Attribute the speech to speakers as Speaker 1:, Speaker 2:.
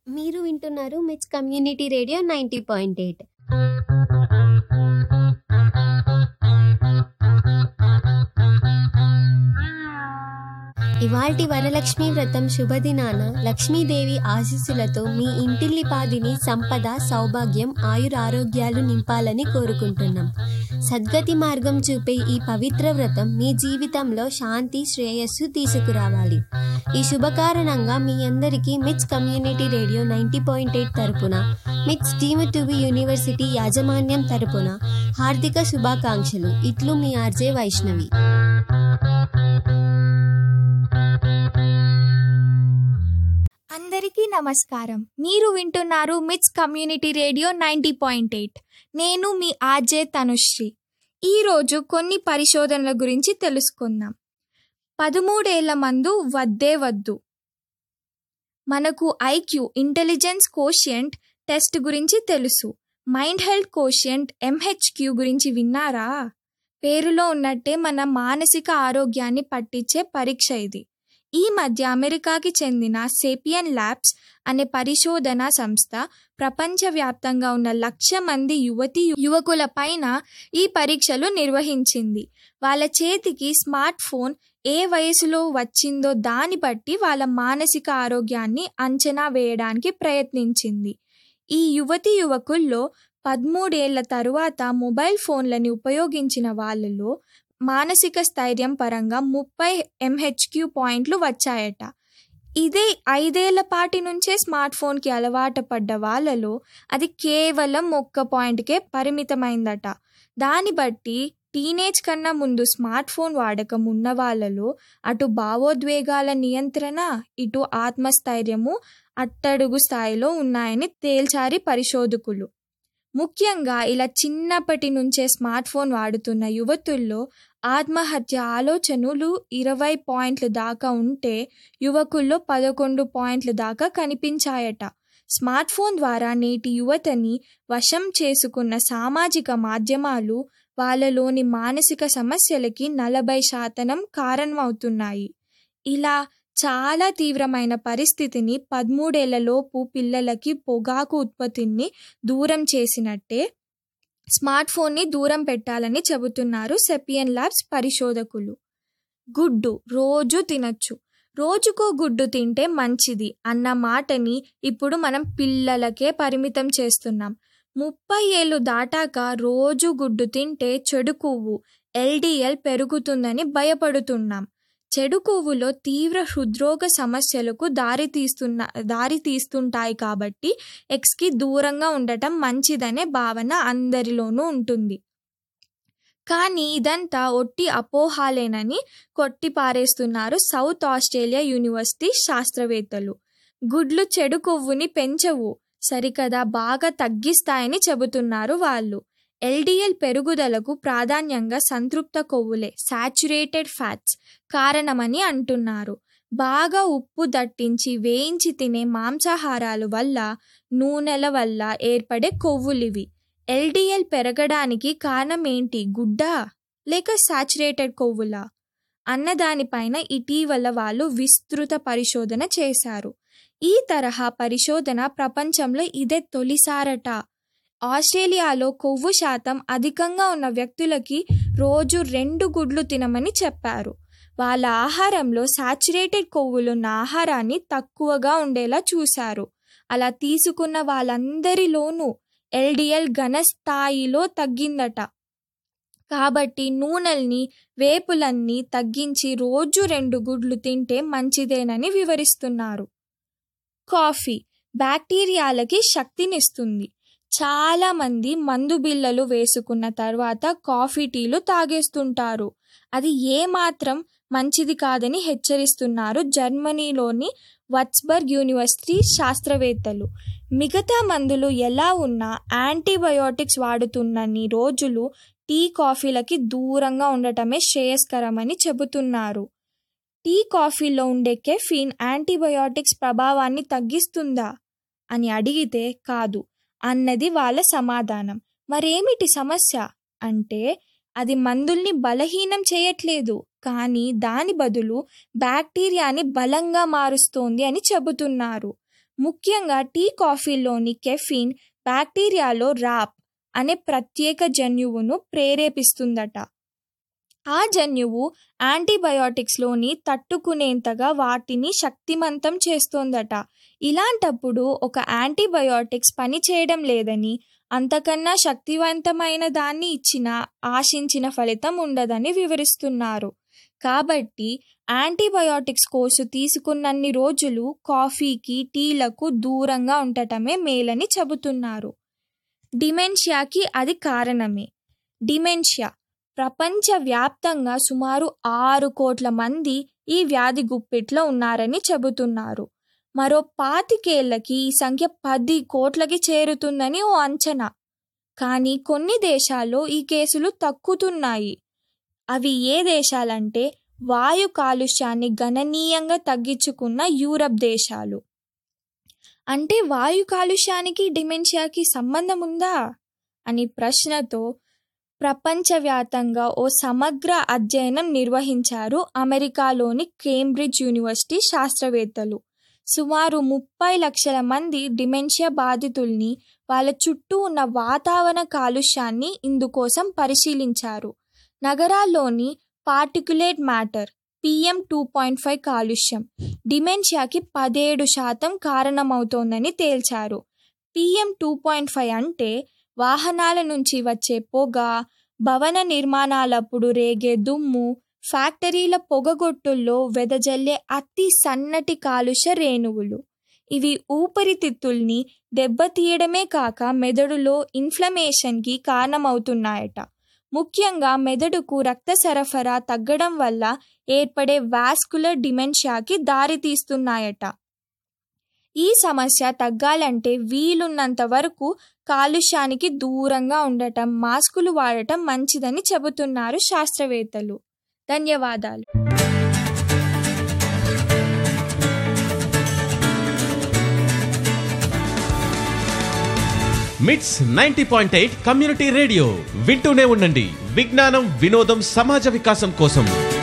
Speaker 1: మీరు వింటున్నారు MITS community radio ninety point eight ఇవాల్టి వరలక్ష్మి వ్రతం శుభదినాన లక్ష్మీదేవి ఆశీస్సులతో మీ ఇంటిల్లిపాదిని సంపద సౌభాగ్యం ఆయురారోగ్యాలు నింపాలని కోరుకుంటున్నాం సద్గతి మార్గం చూపే ఈ పవిత్ర వ్రతం మీ జీవితంలో శాంతి శ్రేయస్సు తీసుకురావాలి ఈ శుభకారణంగా మీ అందరికీ MITS community radio ninety point eight తరపున MITS deem to be university యాజమాన్యం తరపున హార్దిక శుభాకాంక్షలు ఇట్లు మీ ఆర్జే వైష్ణవి
Speaker 2: అందరికీ నమస్కారం మీరు వింటున్నారు MITS community radio ninety point eight నేను మీ ఆర్జే తనుశ్రీ ఈరోజు కొన్ని పరిశోధనల గురించి తెలుసుకుందాం పదమూడేళ్ల మందు వద్దే వద్దు మనకు ఐక్యూ ఇంటెలిజెన్స్ కోషియంట్ టెస్ట్ గురించి తెలుసు మైండ్ హెల్త్ కోషియంట్ ఎంహెచ్క్యూ గురించి విన్నారా పేరులో ఉన్నట్టే మన మానసిక ఆరోగ్యాన్ని పట్టించే పరీక్ష ఇది ఈ మధ్య అమెరికాకి చెందిన సేపియన్ ల్యాబ్స్ అనే పరిశోధనా సంస్థ ప్రపంచవ్యాప్తంగా ఉన్న లక్ష మంది యువతి యువకుల పైన ఈ పరీక్షలు నిర్వహించింది వాళ్ళ చేతికి స్మార్ట్ ఫోన్ ఏ వయసులో వచ్చిందో దాన్ని బట్టి వాళ్ళ మానసిక ఆరోగ్యాన్ని అంచనా వేయడానికి ప్రయత్నించింది ఈ యువతి యువకుల్లో పదమూడేళ్ల తరువాత మొబైల్ ఫోన్లని ఉపయోగించిన వాళ్ళలో మానసిక స్థైర్యం పరంగా ముప్పై ఎంహెచ్క్యూ పాయింట్లు వచ్చాయట ఇదే ఐదేళ్ల పాటి నుంచే స్మార్ట్ ఫోన్కి అలవాటు పడ్డ వాళ్ళలో అది కేవలం ఒక్క పాయింట్కే పరిమితమైందట దాన్ని బట్టి టీనేజ్ కన్నా ముందు స్మార్ట్ ఫోన్ వాడకం ఉన్న వాళ్ళలో అటు భావోద్వేగాల నియంత్రణ ఇటు ఆత్మస్థైర్యము అట్టడుగు స్థాయిలో ఉన్నాయని తేల్చారి పరిశోధకులు ముఖ్యంగా ఇలా చిన్నప్పటి నుంచే స్మార్ట్ ఫోన్ వాడుతున్న యువతుల్లో ఆత్మహత్య ఆలోచనలు ఇరవై పాయింట్ల దాకా ఉంటే యువకుల్లో పదకొండు పాయింట్ల దాకా కనిపించాయట స్మార్ట్ ఫోన్ ద్వారా నేటి యువతని వశం చేసుకున్న సామాజిక మాధ్యమాలు వాళ్ళలోని మానసిక సమస్యలకి నలభై శాతనం కారణమవుతున్నాయి ఇలా చాలా తీవ్రమైన పరిస్థితిని పదమూడేళ్లలోపు పిల్లలకి పొగాకు ఉత్పత్తిని దూరం చేసినట్టే స్మార్ట్ ఫోన్ని దూరం పెట్టాలని చెబుతున్నారు సెపియన్ ల్యాబ్స్ పరిశోధకులు గుడ్డు రోజు తినచ్చు రోజుకో గుడ్డు తింటే మంచిది అన్న మాటని ఇప్పుడు మనం పిల్లలకే పరిమితం చేస్తున్నాం ముప్పై ఏళ్ళు దాటాక రోజు గుడ్డు తింటే చెడు కొవ్వు ఎల్డిఎల్ పెరుగుతుందని భయపడుతున్నాం చెడు కొవ్వులో తీవ్ర హృద్రోగ సమస్యలకు దారి తీస్తున్న దారి తీస్తుంటాయి కాబట్టి ఎక్స్కి దూరంగా ఉండటం మంచిదనే భావన అందరిలోనూ ఉంటుంది కానీ ఇదంతా ఒట్టి అపోహాలేనని కొట్టి పారేస్తున్నారు సౌత్ ఆస్ట్రేలియా యూనివర్సిటీ శాస్త్రవేత్తలు గుడ్లు చెడు కొవ్వుని పెంచవు సరికదా బాగా తగ్గిస్తాయని చెబుతున్నారు వాళ్ళు ఎల్డిఎల్ పెరుగుదలకు ప్రాధాన్యంగా సంతృప్త కొవ్వులే సాచురేటెడ్ ఫ్యాట్స్ కారణమని అంటున్నారు బాగా ఉప్పు దట్టించి వేయించి తినే మాంసాహారాల వల్ల నూనెల వల్ల ఏర్పడే కొవ్వులివి ఎల్డిఎల్ పెరగడానికి కారణం ఏంటి గుడ్డా లేక సాచురేటెడ్ కొవ్వులా అన్నదానిపైన ఇటీవల వాళ్ళు విస్తృత పరిశోధన చేశారు ఈ తరహా పరిశోధన ప్రపంచంలో ఇదే తొలిసారట ఆస్ట్రేలియాలో కొవ్వు శాతం అధికంగా ఉన్న వ్యక్తులకి రోజు రెండు గుడ్లు తినమని చెప్పారు వాళ్ళ ఆహారంలో సాచురేటెడ్ కొవ్వులున్న ఆహారాన్ని తక్కువగా ఉండేలా చూశారు అలా తీసుకున్న వాళ్ళందరిలోనూ ఎల్డిఎల్ ఘన స్థాయిలో తగ్గిందట కాబట్టి నూనెల్ని వేపులన్నీ తగ్గించి రోజు రెండు గుడ్లు తింటే మంచిదేనని వివరిస్తున్నారు కాఫీ బ్యాక్టీరియాలకి శక్తినిస్తుంది చాలామంది మందు బిళ్ళలు వేసుకున్న తర్వాత కాఫీ టీలు తాగేస్తుంటారు అది ఏమాత్రం మంచిది కాదని హెచ్చరిస్తున్నారు జర్మనీలోని వట్స్బర్గ్ యూనివర్సిటీ శాస్త్రవేత్తలు మిగతా మందులు ఎలా ఉన్నా యాంటీబయోటిక్స్ వాడుతున్నన్ని రోజులు టీ కాఫీలకి దూరంగా ఉండటమే శ్రేయస్కరమని చెబుతున్నారు టీ కాఫీలో ఉండే కెఫీన్ యాంటీబయోటిక్స్ ప్రభావాన్ని తగ్గిస్తుందా అని అడిగితే కాదు అన్నది వాళ్ళ సమాధానం మరేమిటి సమస్య అంటే అది మందుల్ని బలహీనం చేయట్లేదు కానీ దాని బదులు బ్యాక్టీరియాని బలంగా మారుస్తోంది అని చెబుతున్నారు ముఖ్యంగా టీ కాఫీలోని కెఫీన్ బ్యాక్టీరియాలో రాప్ అనే ప్రత్యేక జన్యువును ప్రేరేపిస్తుందట ఆ జన్యువు యాంటీబయోటిక్స్లోని తట్టుకునేంతగా వాటిని శక్తిమంతం చేస్తోందట ఇలాంటప్పుడు ఒక యాంటీబయోటిక్స్ పనిచేయడం లేదని అంతకన్నా శక్తివంతమైన దాన్ని ఇచ్చిన ఆశించిన ఫలితం ఉండదని వివరిస్తున్నారు కాబట్టి యాంటీబయోటిక్స్ కోర్సు తీసుకున్నన్ని రోజులు కాఫీకి టీలకు దూరంగా ఉండటమే మేలని చెబుతున్నారు డిమెన్షియాకి అది కారణమే డిమెన్షియా ప్రపంచవ్యాప్తంగా సుమారు ఆరు కోట్ల మంది ఈ వ్యాధి గుప్పిట్లో ఉన్నారని చెబుతున్నారు మరో పాతికేళ్లకి ఈ సంఖ్య పది కోట్లకి చేరుతుందని ఓ అంచనా కానీ కొన్ని దేశాల్లో ఈ కేసులు తగ్గుతున్నాయి అవి ఏ దేశాలంటే వాయు కాలుష్యాన్ని గణనీయంగా తగ్గించుకున్న యూరప్ దేశాలు అంటే వాయు కాలుష్యానికి డిమెన్షియాకి సంబంధం ఉందా అని ప్రశ్నతో ప్రపంచవ్యాప్తంగా ఓ సమగ్ర అధ్యయనం నిర్వహించారు అమెరికాలోని కేంబ్రిడ్జ్ యూనివర్సిటీ శాస్త్రవేత్తలు సుమారు ముప్పై లక్షల మంది డిమెన్షియా బాధితుల్ని వాళ్ళ చుట్టూ ఉన్న వాతావరణ కాలుష్యాన్ని ఇందుకోసం పరిశీలించారు నగరాల్లోని particulate matter PM two point five కాలుష్యం డిమెన్షియాకి పదిహేడు శాతం కారణమవుతోందని తేల్చారు పిఎం టూ పాయింట్ ఫైవ్ అంటే వాహనాల నుంచి వచ్చే పొగ భవన నిర్మాణాలప్పుడు రేగే దుమ్ము ఫ్యాక్టరీల పొగగొట్టుల్లో వెదజల్లే అతి సన్నటి కాలుష్య రేణువులు ఇవి ఊపిరితిత్తుల్ని దెబ్బతీయడమే కాక మెదడులో ఇన్ఫ్లమేషన్కి కారణమవుతున్నాయట ముఖ్యంగా మెదడుకు రక్త సరఫరా తగ్గడం వల్ల ఏర్పడే వాస్కులర్ డిమెన్షియాకి దారితీస్తున్నాయట ఈ సమస్య తగ్గాలంటే వీలున్నంత వరకు కాలుష్యానికి దూరంగా ఉండటం మాస్కులు వాడటం మంచిదని చెబుతున్నారు శాస్త్రవేత్తలు ధన్యవాదాలు
Speaker 3: MITS ninety point eight community radio వింటూనే ఉండండి విజ్ఞానం వినోదం సమాజ వికాసం కోసం